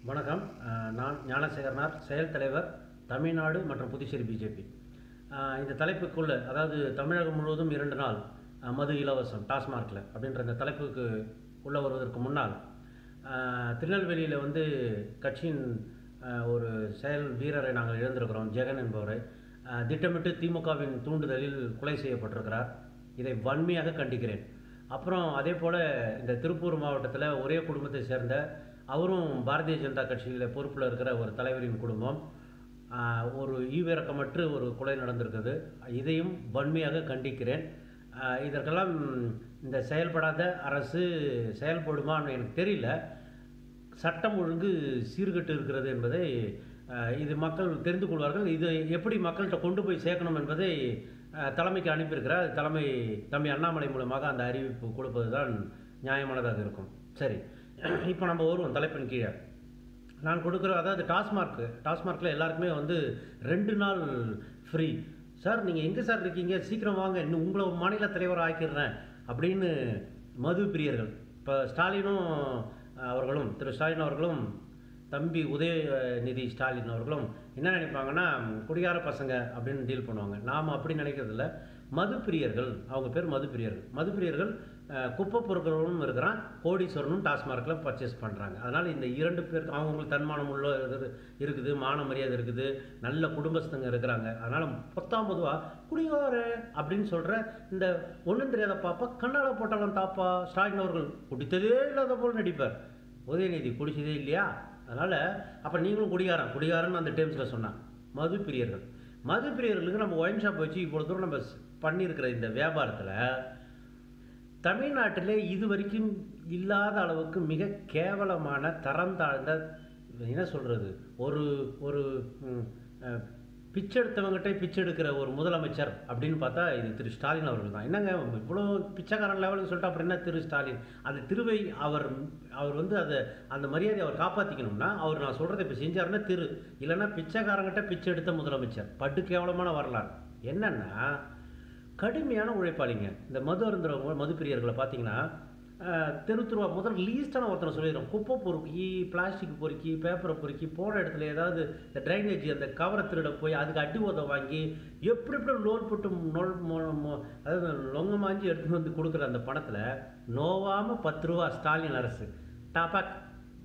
வணக்கம் அஹ், நான் ஞானசேகரனார் செயல் தலைவர் தமிழ்நாடு மற்றும் புதுச்சேரி பிஜேபி இந்த தலைப்புக்குள்ள அதாவது தமிழகம் முழுவதும் இரண்டு நாள் அஹ், மது இலவசம் டாஸ்மார்க்கில் அப்படின்ற இந்த தலைப்புக்கு உள்ளே வருவதற்கு முன்னால் அஹ், திருநெல்வேலியில் வந்து கட்சியின் அஹ், ஒரு செயல் வீரரை நாங்கள் இழந்திருக்கிறோம் ஜெகன் என்பவரை அஹ், திட்டமிட்டு திமுகவின் தூண்டுதலில் கொலை செய்யப்பட்டிருக்கிறார் இதை வன்மையாக கண்டிக்கிறேன் அப்புறம் அதே போல் இந்த திருப்பூர் மாவட்டத்தில் ஒரே குடும்பத்தை சேர்ந்த அவரும் பாரதிய ஜனதா கட்சியில் பொறுப்பில் இருக்கிற ஒரு தலைவரின் குடும்பம் ஆஹ், ஒரு ஈவிரக்கமற்று ஒரு கொலை நடந்திருக்குது இதையும் வன்மையாக கண்டிக்கிறேன் ஆஹ், இதற்கெல்லாம் இந்த செயல்படாத அரசு செயல்படுமான்னு எனக்கு தெரியல சட்டம் ஒழுங்கு சீர்கெட்டு இருக்கிறது என்பதை அஹ், இது மக்கள் தெரிந்து கொள்வார்கள் இது எப்படி மக்கள்கிட்ட கொண்டு போய் சேர்க்கணும் என்பதை அஹ், தலைமைக்கு அனுப்பியிருக்கிறார் அது தலைமை தம்பி அண்ணாமலை மூலமாக அந்த அறிவிப்பு கொடுப்பது தான் நியாயமானதாக இருக்கும் சரி இப்போ நம்ம வருவோம் தலைப்பின் கீழே நான் கொடுக்குற அதாவது டாஸ்மார்க்கு டாஸ்மார்க்கில் எல்லாருக்குமே வந்து ரெண்டு நாள் ஃப்ரீ சார் நீங்கள் எங்கே சார் இருக்கீங்க சீக்கிரம் வாங்க இன்னும் உங்களை மாநில தலைவர் ஆக்கிடுறேன் அப்படின்னு மது பிரியர்கள் இப்போ ஸ்டாலினும் அவர்களும் திரு ஸ்டாலின் அவர்களும் தம்பி உதயநிதி ஸ்டாலின் அவர்களும் என்ன நினைப்பாங்கன்னா குடிகார பசங்க அப்படின்னு டீல் பண்ணுவாங்க நாம் அப்படி நினைக்கிறதில்ல மது பிரியர்கள் அவங்க பேர் மது பிரியர்கள் மது பிரியர்கள் அஹ், குப்பை பொருட்களும் இருக்கிறான் கோடீஸ்வரனும் டாஸ்மார்க்கில் பர்ச்சேஸ் பண்ணுறாங்க அதனால் இந்த இரண்டு பேருக்கு அவங்களுக்கு தன்மானம் உள்ள இது இருக்குது மான மரியாதை இருக்குது நல்ல குடும்பஸ்தங்க இருக்கிறாங்க அதனால் பத்தாம் பொதுவாக குடிகார அப்படின்னு சொல்கிற இந்த ஒன்றும் தெரியாத பாப்பா கண்ணால போட்டாலும் தாப்பா ஸ்டாலின் அவர்கள் குடித்ததே இல்லாத போல் நடிப்பார் உதயநிதி குடிச்சதே இல்லையா அதனால் அப்போ நீங்களும் குடிகாரன் குடிகாரன்னு அந்த டேர்ம்ஸில் சொன்னான் மது பிரியர்கள் மது பிரியர்களுக்கு நம்ம ஒயின் ஷாப் வச்சு இவ்வளோ தூரம் நம்ம ஸ்- பண்ணியிருக்கிற இந்த வியாபாரத்தில் தமிழ்நாட்டிலே இது வரைக்கும் இல்லாத அளவுக்கு மிக கேவலமான தரம் தாழ்ந்த என்ன சொல்கிறது ஒரு ஒரு ம், அஹ், பிச்சை எடுத்தவங்ககிட்ட பிச்சை எடுக்கிற ஒரு முதலமைச்சர் அப்படின்னு பார்த்தா இது திரு ஸ்டாலின் அவர்கள் தான் என்னங்க இவ்வளோ பிச்சைக்காரன் லெவலுக்கு சொல்லிட்டு அப்புறம் என்ன திரு ஸ்டாலின் அந்த திருவை அவர் அவர் வந்து அதை அந்த மரியாதையை அவர் காப்பாற்றிக்கணும்னா அவர் நான் சொல்கிறத இப்போ செஞ்சாருன்னா திரு இல்லைன்னா பிச்சைக்காரங்கிட்ட பிச்சை எடுத்த முதலமைச்சர் பட்டு கேவலமான வரலாறு என்னன்னா கடுமையான உழைப்பாளிங்க இந்த மது அருந்துறவங்க மது பிரியர்களை பார்த்தீங்கன்னா அஹ், தெரு தெருவா முதல் லீஸ்டான ஒருத்தனை சொல்லிடுறோம் குப்பை பொறுக்கி பிளாஸ்டிக் பொறுக்கி பேப்பரை பொறுக்கி போன இடத்துல ஏதாவது இந்த ட்ரைனேஜ் அந்த கவரை திருட போய் அதுக்கு அடி உத வாங்கி எப்படி எப்படி லோன் போட்டு நொல் மொ- மொ- அதாவது லொங்க மாஞ்சி எடுத்துன்னு வந்து கொடுக்குற அந்த பணத்தில் நோவாமல் பத்து ரூபா ஸ்டாலின் அரசு டாபாக்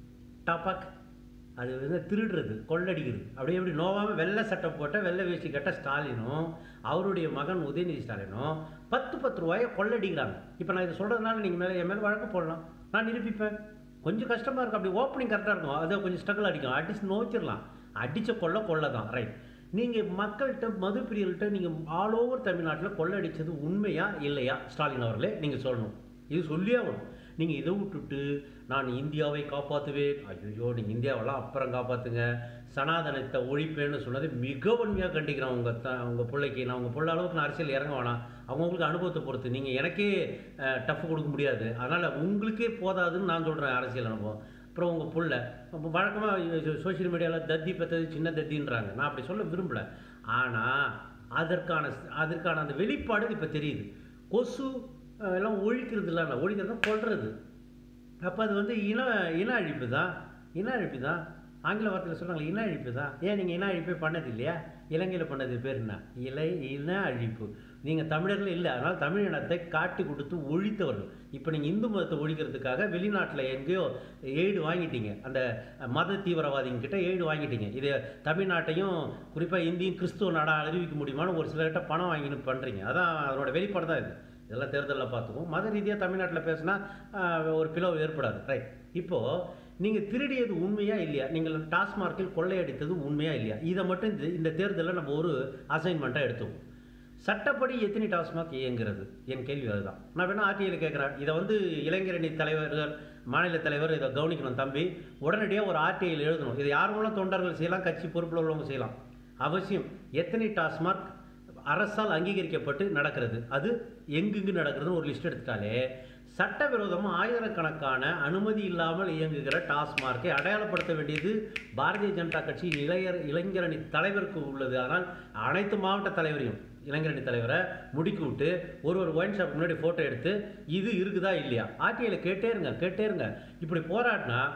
டாபாக் அது வந்து திருடுறது கொள்ளடிக்கிறது அப்படியே எப்படி நோவாமல் வெள்ளை சட்டை போட்ட வெள்ளை வேஷ்டி கட்ட ஸ்டாலினும் அவருடைய மகன் உதயநிதி ஸ்டாலினும் பத்து பத்து ரூபாயை கொள்ளடிக்கிறாங்க இப்போ நான் இதை சொல்கிறதுனால நீங்கள் மேலே என் மேலே வழக்கு போடலாம் நான் நிரூபிப்பேன் கொஞ்சம் கஷ்டமாக இருக்கும் அப்படி ஓப்பனிங் கரெக்டாக இருக்கும் அதை கொஞ்சம் ஸ்ட்ரகிள் அடிக்கும் அடிச்சு நோச்சிடலாம் அடித்த கொள்ள கொள்ள தான் ரைட் நீங்கள் மக்கள்கிட்ட மது பிரியர்கள்ட்ட நீங்கள் ஆல் ஓவர் தமிழ்நாட்டில் கொள்ளடிச்சது உண்மையா இல்லையா ஸ்டாலின் அவர்களே நீங்கள் சொல்லணும் இது சொல்லியே ஆகணும் நீங்கள் இதை விட்டுட்டு நான் இந்தியாவை காப்பாற்றுவேன் ஐயோ நீங்கள் இந்தியாவெல்லாம் அப்புறம் காப்பாற்றுங்க சனாதனத்தை ஒழிப்பேன்னு சொன்னது மிக வன்மையாக கண்டிக்கிறேன் உங்கள் த உங்கள் பிள்ளைக்கு நான் உங்கள் பிள்ளை அளவுக்கு நான் அரசியல் இறங்க வேணாம் அவங்கவுங்களுக்கு அனுபவத்தை பொறுத்து நீங்கள் எனக்கே டஃப் கொடுக்க முடியாது அதனால் உங்களுக்கே போதாதுன்னு நான் சொல்கிறேன் அரசியல் அனுபவம் அப்புறம் உங்கள் புள்ள இப்போ வழக்கமாக சோஷியல் மீடியாவில் தத்தி பெற்றது சின்ன தத்தின்றாங்க நான் அப்படி சொல்ல விரும்பல ஆனால் அதற்கான அதற்கான அந்த வெளிப்பாடு இப்போ தெரியுது கொசு அஹ், எல்லாம் ஒழிக்கிறது இல்லை ஒழிக்கிறது கொள்வது அப்போ அது வந்து இன இன அழிப்பு தான் இன அழிப்பு தான் ஆங்கில வார்த்தையில் சொல்கிறாங்க இன அழிப்பு தான் ஏன் நீங்கள் இன அழிப்பே பண்ணது இல்லையா இலங்கையில் பண்ணது பேர் என்ன இலை இன அழிப்பு நீங்கள் தமிழர்கள் இல்லை அதனால் தமிழ் இனத்தை காட்டி கொடுத்து ஒழித்தவர்கள் இப்போ நீங்கள் இந்து மதத்தை ஒழிக்கிறதுக்காக வெளிநாட்டில் எங்கேயோ எய்டு வாங்கிட்டீங்க அந்த மத தீவிரவாதிங்க கிட்ட எய்டு வாங்கிட்டீங்க இது தமிழ்நாட்டையும் குறிப்பாக இந்தியும் கிறிஸ்துவ நாடாக அறிவிக்க முடியுமான்னு ஒரு சிலர்கிட்ட பணம் வாங்கின்னு பண்ணுறீங்க அதான் அதனோட வெளிப்பாடு தான் இது இதெல்லாம் தேர்தலில் பார்த்துக்குவோம் மத ரீதியாக தமிழ்நாட்டில் பேசினா ஆஹ், ஒரு பிளவு ஏற்படாது ரைட் இப்போது நீங்கள் திருடியது உண்மையா இல்லையா நீங்கள் டாஸ்மார்க்கில் கொள்ளையடித்தது உண்மையா இல்லையா இதை மட்டும் இந்த இந்த தேர்தலில் நம்ம ஒரு அசைன்மெண்ட்டாக எடுத்துக்குவோம் சட்டப்படி எத்தனை டாஸ்மாக் இயங்குகிறது என் கேள்வி அதுதான் நான் வேணா ஆர்டிஐயில் கேட்குறேன் இதை வந்து இளைஞரணி தலைவர்கள் மாநில தலைவர் இதை கவனிக்கணும் தம்பி உடனடியாக ஒரு ஆர்டிஐயில் எழுதணும் இதை யார் மூலம் தொண்டர்கள் செய்யலாம் கட்சி பொறுப்பில் உள்ளவங்க செய்யலாம் அவசியம் எத்தனை டாஸ்மாக் அரசால் அங்கீகரிக்கப்பட்டு நடக்கிறது அது எங்கெங்கு நடக்கிறதுன்னு ஒரு லிஸ்ட் எடுத்துட்டாலே சட்டவிரோதமாக ஆயிரக்கணக்கான அனுமதி இல்லாமல் இயங்குகிற டாஸ்மார்க்கை அடையாளப்படுத்த வேண்டியது பாரதிய ஜனதா கட்சியின் இளைஞர் இளைஞரணி தலைவருக்கு உள்ளது ஆனால் அனைத்து மாவட்ட தலைவரையும் இளைஞரணி தலைவரை முடுக்கி விட்டு ஒரு ஒரு ஒயின் ஷாப் முன்னாடி ஃபோட்டோ எடுத்து இது இருக்குதா இல்லையா ஆர்டிஐயில் கேட்டே இருங்க கேட்டே இருங்க இப்படி போராடினா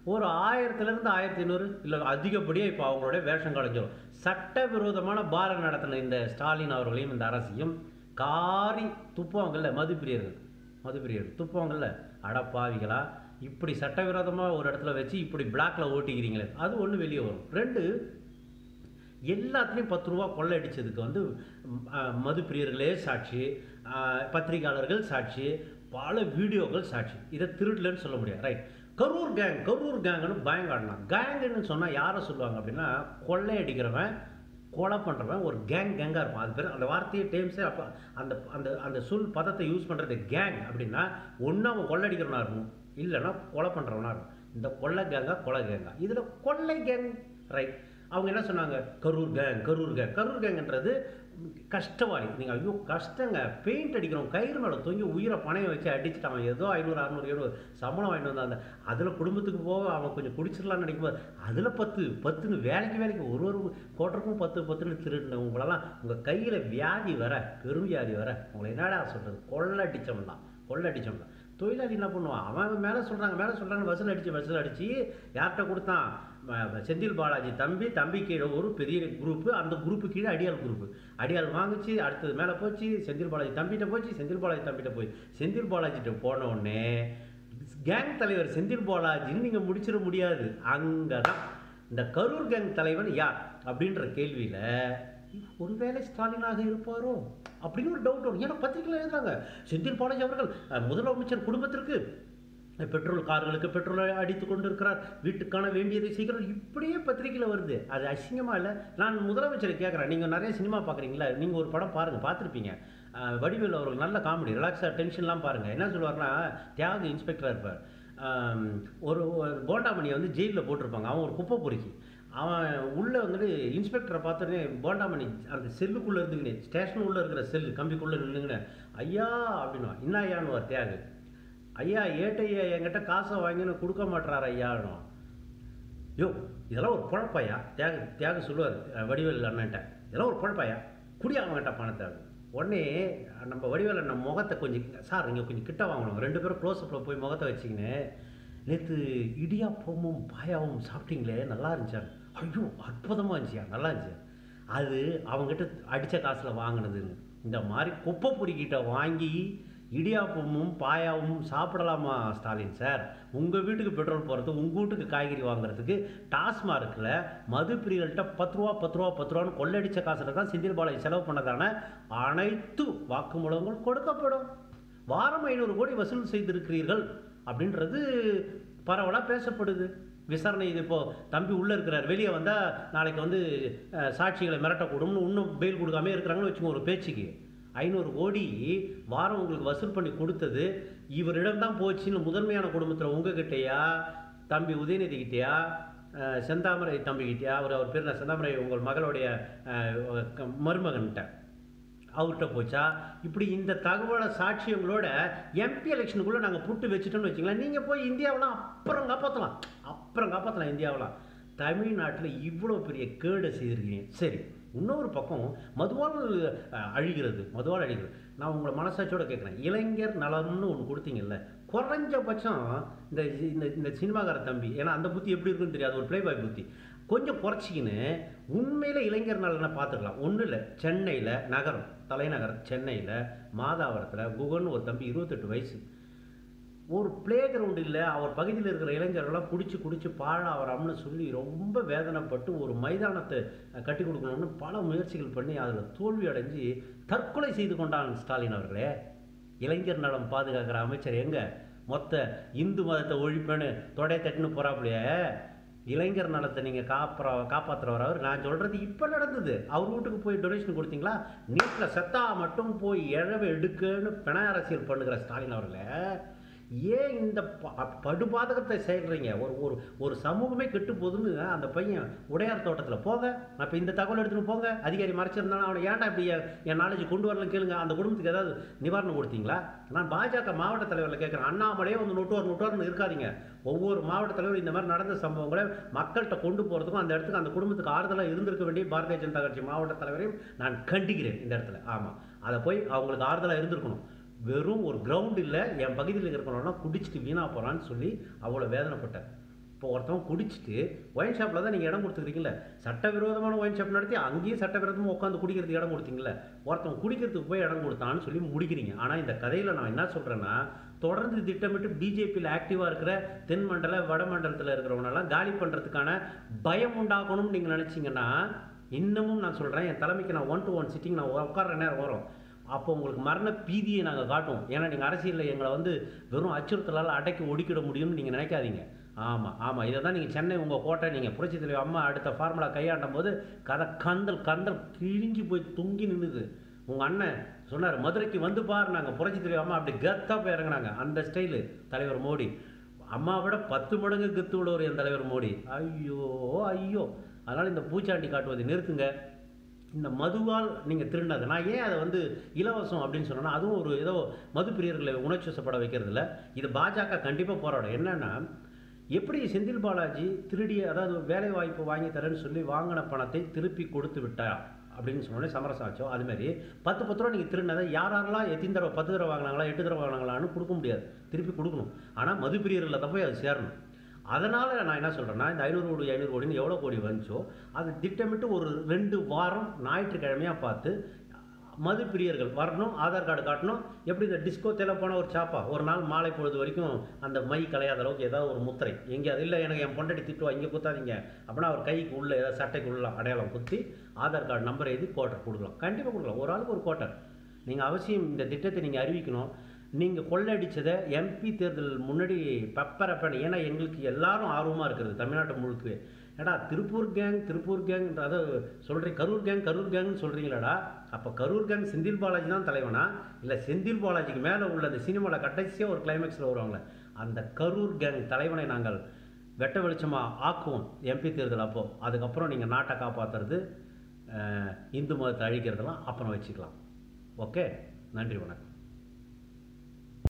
ஒரு ஆயிரத்துலேருந்து ஆயிரத்தி ஐநூறு இல்லை அதிகப்படியாக இப்போ அவங்களுடைய வேஷம் கலைஞ்சிடும் சட்டவிரோதமான பாரம் நடத்தின இந்த ஸ்டாலின் அவர்களையும் இந்த அரசையும் காரி துப்புவாங்கல்ல மதுப்பிரியர்கள் மதுப்பிரியர்கள் துப்புவாங்கல்ல அடப்பாவிகளா இப்படி சட்டவிரோதமாக ஒரு இடத்துல வச்சு இப்படி பிளாக்ல ஓட்டிக்கிறீங்களே அது ஒன்று வெளியே வரும் ரெண்டு எல்லாத்துலேயும் பத்து ரூபா கொள்ளை அடித்ததுக்கு வந்து ம், ஆ, மதுப்பிரியர்களே சாட்சி ஆ, பத்திரிகையாளர்கள் சாட்சி பல வீடியோக்கள் சாட்சி இதை திருடலன்னு சொல்ல முடியாது ரைட் கரூர் கேங் கரூர் கேங்குன்னு பயங்காடலாம் கேங்குன்னு சொன்னால் யாரை சொல்லுவாங்க அப்படின்னா கொள்ளை அடிக்கிறவன் கொலை பண்ணுறவன் ஒரு கேங் கேங்காக இருப்பான் அது பேர் அந்த வார்த்தையை டேம்ஸே அப்போ அந்த அந்த அந்த சொல் பதத்தை யூஸ் பண்ணுறது கேங் அப்படின்னா ஒன்று அவன் கொள்ளை அடிக்கிறவனா இருக்கணும் இல்லைன்னா கொலை பண்ணுறவனா இருக்கும் இந்த கொள்ளை கேங்கா கொலை கேங்கா இதில் கொள்ளை கேங் ரைட் அவங்க என்ன சொன்னாங்க கரூர் கேங் கரூர் கேங் கரூர் கேங்ன்றது கஷ்டவாளி நீங்கள் ஐயோ கஷ்டங்க பெயிண்ட் அடிக்கிறோம் கயிறு மேலே தொங்கி உயிரை பணைய வச்சு அடிச்சுட்டு அவன் ஏதோ ஐநூறு அறநூறு எழுநூறு சம்பளம் வாங்கிட்டு வந்தான் அந்த அதில் குடும்பத்துக்கு போக அவன் கொஞ்சம் குடிச்சிடலாம்னு நினைக்கும்போது அதில் பத்து பத்துன்னு வேலைக்கு வேலைக்கு ஒரு ஒரு கோட்டருக்கும் பத்து பத்துன்னு திருடின உங்களெல்லாம் உங்கள் கையில் வியாதி வர பெருவியாதி வர உங்களை என்னடா சொல்கிறது கொள்ளடிச்சவன் தான் கொள்ளடிச்சவன் தான் தொழிலாளி என்ன பண்ணுவான் அவன் மேலே சொல்கிறாங்க மேலே சொல்கிறாங்க வசூல் அடித்து வசூல் அடித்து யார்கிட்ட கொடுத்தான் ம- செந்தில் பாலாஜி தம்பி தம்பி கீழே ஒரு பெரிய குரூப்பு அந்த குரூப்பு கீழே அடியாள் குரூப்பு அடியாள் வாங்குச்சு அடுத்தது மேலே போச்சு செந்தில் பாலாஜி தம்பிகிட்ட போச்சு செந்தில் பாலாஜி தம்பிகிட்ட போய் செந்தில் பாலாஜிட்ட போன உடனே கேங் தலைவர் செந்தில் பாலாஜின்னு நீங்கள் முடிச்சிட முடியாது அங்கே தான் இந்த கரூர் கேங் தலைவன் யார் அப்படின்ற கேள்வியில் ஒருவேளை ஸ்டாலினாக இருப்பாரோ அப்படின்னு ஒரு டவுட் வரும் ஏன்னா பத்திரிகையில் எழுதுறாங்க செந்தில் பாலாஜி அவர்கள் அஹ், முதலமைச்சர் குடும்பத்திற்கு பெட்ரோல் கார்களுக்கு பெட்ரோல் அடித்து கொண்டு இருக்கிறார் வீட்டுக்கான வேண்டியதை செய்கிறார் இப்படியே பத்திரிக்கையில் வருது அது அசிங்கமா இல்லை நான் முதலமைச்சரை கேட்குறேன் நீங்கள் நிறைய சினிமா பார்க்குறீங்களா நீங்கள் ஒரு படம் பாருங்கள் பார்த்துருப்பீங்க அஹ், வடிவேலு அவர்கள் நல்ல காமெடி ரிலாக்ஸாக டென்ஷன்லாம் பாருங்கள் என்ன சொல்லுவார்னா தியாகு இன்ஸ்பெக்டராக இருப்பார் ஆம், ஒரு ஒரு போண்டாமணியை வந்து ஜெயிலில் போட்டிருப்பாங்க அவன் ஒரு குப்பை பொறுக்கி அவன் உள்ளே வந்துட்டு இன்ஸ்பெக்டரை பார்த்தோன்னே போண்டாமணி அந்த செல்லுக்குள்ளே இருந்துக்கினே ஸ்டேஷன் உள்ளே இருக்கிற செல் கம்பிக்குள்ளே நின்றுங்கினேன் ஐயா அப்படின்னா என்ன ஐயான்னு தியாகு ஐயா ஏட்டையா என்கிட்ட காசை வாங்கின்னு கொடுக்க மாட்டார் ஐயானோ யோ இதெல்லாம் ஒரு குழப்பையா தியாக தியாக சொல்லுவார் வடிவேல் அண்ணன்ட்ட இதெல்லாம் ஒரு குழப்பையா குடியா அவன்கிட்ட பணத்தை உடனே நம்ம வடிவேல் அண்ணன் முகத்தை கொஞ்சம் சார் இங்கே கொஞ்சம் கிட்ட வாங்கணும் ரெண்டு பேரும் க்ளோஸ்அப்பில் போய் முகத்தை வச்சிங்கன்னு நேற்று இடியாப்பமும் பாயாவும் சாப்பிட்டீங்களே நல்லா இருந்துச்சா ஐயோ அற்புதமாக இருந்துச்சியா நல்லா இருந்துச்சு அது அவங்ககிட்ட அடித்த காசில் வாங்கினதுன்னு இந்த மாதிரி குப்பை பொறிக்கிட்ட வாங்கி இடியாப்பமும் பாயாவும் சாப்பிடலாமா ஸ்டாலின் சார் உங்கள் வீட்டுக்கு பெட்ரோல் போகிறது உங்கள் வீட்டுக்கு காய்கறி வாங்குறதுக்கு டாஸ்மார்க்கில் மது பிரியர்கள்ட்ட பத்து ரூபா பத்து ரூபா பத்து ரூபான்னு கொள்ளடிச்ச காசில் தான் செந்தில் பாலாஜி செலவு பண்ணதான அனைத்து வாக்குமூலங்கள் கொடுக்கப்படும் வாரம் ஐநூறு கோடி வசூல் செய்திருக்கிறீர்கள் அப்படின்றது பரவலாக பேசப்படுது விசாரணை இது இப்போ தம்பி உள்ளே இருக்கிறார் வெளியே வந்தால் நாளைக்கு வந்து அஹ், சாட்சிகளை மிரட்டக்கூடும்னு இன்னும் பெயில் கொடுக்காம இருக்கிறாங்கன்னு வச்சுக்கோங்க ஒரு பேச்சுக்கு ஐநூறு கோடி வாரம் உங்களுக்கு வசூல் பண்ணி கொடுத்தது இவரிடம் தான் போச்சுன்னு முதன்மையான குடும்பத்தில் உங்ககிட்டயா தம்பி உதயநிதி கிட்டயா அஹ், செந்தாமரை தம்பிக்கிட்டயா அவர் அவர் பேர் என்ன செந்தாமரை உங்கள் மகளுடைய அஹ், க- மருமகன்கிட்ட அவர்கிட்ட போச்சா இப்படி இந்த தகவலை சாட்சியங்களோட எம்பி எலெக்ஷனுக்குள்ளே நாங்கள் புட்டு வச்சுட்டோம்னு வச்சுங்களேன் நீங்கள் போய் இந்தியாவெலாம் அப்புறம் காப்பாற்றலாம் அப்புறம் காப்பாற்றலாம் இந்தியாவெலாம் தமிழ்நாட்டில் இவ்வளோ பெரிய கேடு செய்திருக்கீங்க சரி இன்னொரு பக்கம் மதுவால் அஹ், அழிகிறது மதுவால் அழிகிறது நான் உங்களை மனசாட்சியோட கேட்குறேன் இளைஞர் நலம்னு ஒன்று கொடுத்தீங்கல்ல குறைஞ்சபட்சம் இந்த இந்த இந்த சினிமாக்கார தம்பி ஏன்னா அந்த புத்தி எப்படி இருக்குன்னு தெரியாது ஒரு ப்ளே பாய் புத்தி கொஞ்சம் குறைச்சிக்கின்னு உண்மையில் இளைஞர் நலனை பார்த்துக்கலாம் ஒன்றும் இல்லை சென்னையில் நகரம் தலைநகரம் சென்னையில் மாதாவரத்தில் குகன் ஒரு தம்பி இருபத்தெட்டு வயசு ஒரு பிளே கிரவுண்ட் இல்லை அவர் பகுதியில் இருக்கிற இளைஞர்கள்லாம் குடிச்சு குடிச்சு பாழாவராம்னு சொல்லி ரொம்ப வேதனைப்பட்டு ஒரு மைதானத்தை கட்டி கொடுக்கணும்னு பல முயற்சிகள் பண்ணி அதில் தோல்வி அடைஞ்சு தற்கொலை செய்து கொண்டான் ஸ்டாலின் அவர்களே இளைஞர் நலம் பாதுகாக்கிற அமைச்சர் எங்க மொத்த இந்து மதத்தை ஒழிப்பேன்னு தொடை தட்டுன்னு போறாப்புலையே இளைஞர் நலத்தை நீங்கள் காப்புற காப்பாற்றுறவர் அவர் நான் சொல்கிறது இப்போ நடந்தது அவர் வீட்டுக்கு போய் டொனேஷன் கொடுத்தீங்களா நீட்டில் செத்தா மட்டும் போய் இழவை எடுக்கன்னு பிண அரசியல் பண்ணுகிற ஸ்டாலின் அவர்களே ஏன் இந்த ப- படுபாதகத்தை செய்கிறீங்க ஒரு ஒரு ஒரு சமூகமே கெட்டு போகுதுன்னு அந்த பையன் உடையார் தோட்டத்தில் போங்க நான் இப்போ இந்த தகவல் எடுத்துன்னு போங்க அதிகாரி மறைச்சிருந்தாலும் அவனை ஏன்டா இப்படி என் என் நாலேஜ் கொண்டு வரலன்னு கேளுங்க அந்த குடும்பத்துக்கு ஏதாவது நிவாரணம் கொடுத்தீங்களா நான் பாஜக மாவட்ட தலைவரில் கேட்குறேன் அண்ணாமலையே வந்து நொட்டுவார் நொட்டுவார்னு இருக்காதீங்க ஒவ்வொரு மாவட்ட தலைவரும் இந்த மாதிரி நடந்த சம்பவங்களை மக்கள்கிட்ட கொண்டு போகிறதுக்கும் அந்த இடத்துக்கு அந்த குடும்பத்துக்கு ஆறுதலாக இருந்திருக்க வேண்டிய பாரதிய ஜனதா கட்சி மாவட்ட தலைவரையும் நான் கண்டிக்கிறேன் இந்த இடத்துல ஆமாம் அதை போய் அவங்களுக்கு ஆறுதலாக இருந்திருக்கணும் வெறும் ஒரு கிரவுண்ட் இல்லை என் பகுதியில் இருக்கிறவனா குடிச்சிட்டு வீணா போகிறான்னு சொல்லி அவ்வளோ வேதனைப்பட்டேன் இப்போ ஒருத்தவன் குடிச்சிட்டு ஒயின் ஷாப்பில் தான் நீங்கள் இடம் கொடுத்துக்கிறீங்களே சட்டவிரோதமான ஒயின் ஷாப் நடத்தி அங்கேயும் சட்டவிரோதமாக உட்காந்து குடிக்கிறதுக்கு இடம் கொடுத்தீங்களே ஒருத்தவன் குடிக்கிறதுக்கு போய் இடம் கொடுத்தான்னு சொல்லி முடிக்கிறீங்க ஆனால் இந்த கதையில் நான் என்ன சொல்கிறேன்னா தொடர்ந்து திட்டமிட்டு பிஜேபியில் ஆக்டிவாக இருக்கிற தென் மண்டல வட மண்டலத்தில் இருக்கிறவனெல்லாம் காலி பண்ணுறதுக்கான பயம் உண்டாக்கணும்னு நீங்கள் நினச்சிங்கன்னா இன்னமும் நான் சொல்கிறேன் என் தலைமைக்கு நான் ஒன் டு ஒன் சிட்டிங் நான் உட்கார்ற நேரம் வரும் அப்போ உங்களுக்கு மரண பீதியை நாங்கள் காட்டுவோம் ஏன்னா நீங்கள் அரசியலில் எங்களை வந்து வெறும் அச்சுறுத்தலால் அடக்கி ஒடுக்கிட முடியும்னு நீங்கள் நினைக்காதீங்க ஆமாம் ஆமாம் இதை தான் நீங்கள் சென்னை உங்கள் கோட்டை நீங்கள் புரட்சி தலைவர் அம்மா அடுத்த ஃபார்முலா கையாண்டும் போது கதை கந்தல் கந்தல் கிழிஞ்சு போய் தொங்கி நின்றுது உங்கள் அண்ணன் சொன்னார் மதுரைக்கு வந்து பாரு நாங்கள் புரட்சி தலைவர் அம்மா அப்படி கத்தாக போய் இறங்குனாங்க அந்த ஸ்டைலு தலைவர் மோடி அம்மா விட பத்து மடங்கு கத்து உள்ளவர் என் தலைவர் மோடி ஐயோ ஐயோ அதனால் இந்த பூச்சாண்டி காட்டுவதை நிறுத்துங்க இந்த மதுவால் நீங்கள் திருடினது நான் ஏன் அதை வந்து இலவசம் அப்படின்னு சொன்னேன்னா அதுவும் ஒரு ஏதோ மது பிரியர்களை உணர்ச்சிவசப்பட வைக்கிறதுல இது பாஜக கண்டிப்பாக போராடும் என்னன்னா எப்படி செந்தில் பாலாஜி திருடிய அதாவது வேலை வாய்ப்பு வாங்கி தரேன்னு சொல்லி வாங்கின பணத்தை திருப்பி கொடுத்து விட்டா அப்படின்னு சொன்னோடனே சமரசம் ஆச்சோ அதுமாரி பத்து பத்து ரூபா நீங்கள் திருடினதை யார் யாரெல்லாம் எத்தனை தடவை பத்து தடவை வாங்கினாங்களா எட்டு தடவை வாங்கினாங்களான்னு கொடுக்க முடியாது திருப்பி கொடுக்கணும் ஆனால் மது பிரியர்களில் தான் போய் அது சேரணும் அதனால் நான் என்ன சொல்கிறேன்னா இந்த ஐநூறு கோடி ஐநூறு கோடின்னு எவ்வளோ கோடி வந்துச்சோ அது திட்டமிட்டு ஒரு ரெண்டு வாரம் ஞாயிற்றுக்கிழமையாக பார்த்து மது பிரியர்கள் வரணும் ஆதார் கார்டு காட்டணும் எப்படி இந்த டிஸ்கோ தெல போன ஒரு சாப்பா ஒரு நாள் மாலை பொழுது வரைக்கும் அந்த மை கலையாத அளவுக்கு ஏதாவது ஒரு முத்திரை எங்கே அது இல்லை எனக்கு என் பொண்டாட்டி திட்டுவா இங்கே குத்தாதீங்க அப்படின்னா அவர் கைக்கு உள்ள ஏதாவது சட்டைக்கு உள்ள அடையாளம் குத்தி ஆதார் கார்டு நம்பர் எழுதி கோட்டர் கொடுக்கலாம் கண்டிப்பாக கொடுக்கலாம் ஒரு ஆளுக்கு ஒரு கோட்டர் நீங்கள் அவசியம் இந்த திட்டத்தை நீங்கள் அறிவிக்கணும் நீங்கள் கொள்ளடிச்சதை எம்பி தேர்தல் முன்னாடி பப்பரப்பன் ஏன்னா எங்களுக்கு எல்லாரும் ஆர்வமாக இருக்கிறது தமிழ்நாட்டு முழுக்க ஏடா திருப்பூர் கேங் திருப்பூர் கேங் அதை சொல்கிறீங்க கரூர் கேங் கரூர் கேங்னு சொல்கிறீங்களாடா அப்போ கரூர் கேங் செந்தில் பாலாஜி தான் தலைவனா இல்லை செந்தில் பாலாஜிக்கு மேலே உள்ள அந்த சினிமாவில் கடைசியாக ஒரு கிளைமேக்ஸில் வருவாங்களே அந்த கரூர் கேங் தலைவனை நாங்கள் வெட்ட வெளிச்சமாக ஆக்குவோம் எம்பி தேர்தல் அப்போது அதுக்கப்புறம் நீங்கள் நாட்டை காப்பாற்றுறது இந்து மதத்தை அழிக்கிறதெல்லாம் அப்புறம் வச்சுக்கலாம் ஓகே நன்றி வணக்கம்